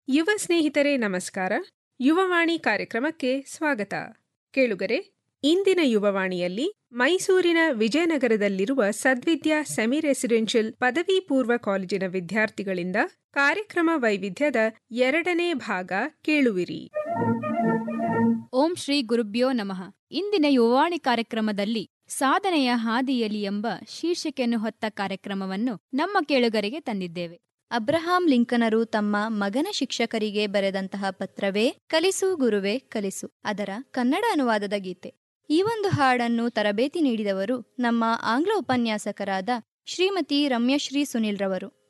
ಯುವ ಸ್ನೇಹಿತರೆ ನಮಸ್ಕಾರ ಯುವವಾಣಿ ಕಾರ್ಯಕ್ರಮಕ್ಕೆ ಸ್ವಾಗತ ಕೇಳುಗರೆ ಇಂದಿನ ಯುವವಾಣಿಯಲ್ಲಿ ಮೈಸೂರಿನ ವಿಜಯನಗರದಲ್ಲಿರುವ ಸದ್ವಿದ್ಯಾ ಸೆಮಿ ರೆಸಿಡೆನ್ಷಿಯಲ್ ಪದವಿ ಪೂರ್ವ ಕಾಲೇಜಿನ ವಿದ್ಯಾರ್ಥಿಗಳಿಂದ ಕಾರ್ಯಕ್ರಮ ವೈವಿಧ್ಯದ ಎರಡನೇ ಭಾಗ ಕೇಳುವಿರಿ ಓಂ ಶ್ರೀ ಗುರುಭ್ಯೋ ನಮಃ ಇಂದಿನ ಯುವಾಣಿ ಕಾರ್ಯಕ್ರಮದಲ್ಲಿ ಸಾಧನೆಯ ಹಾದಿಯಲಿ ಎಂಬ ಶೀರ್ಷಿಕೆಯನ್ನು ಹೊತ್ತ ಕಾರ್ಯಕ್ರಮವನ್ನು ನಮ್ಮ ಕೇಳುಗರಿಗೆ ತಂದಿದ್ದೇವೆ ಅಬ್ರಹಾಂ ಲಿಂಕನರು ತಮ್ಮ ಮಗನ ಶಿಕ್ಷಕರಿಗೆ ಬರೆದಂತಹ ಪತ್ರವೇ ಕಲಿಸು ಗುರುವೇ ಕಲಿಸು ಅದರ ಕನ್ನಡ ಅನುವಾದದ ಗೀತೆ ಈ ಒಂದು ಹಾಡನ್ನು ತರಬೇತಿ ನೀಡಿದವರು ನಮ್ಮ ಆಂಗ್ಲ ಉಪನ್ಯಾಸಕರಾದ ಶ್ರೀಮತಿ ರಮ್ಯಶ್ರೀ ಸುನಿಲ್ ರವರು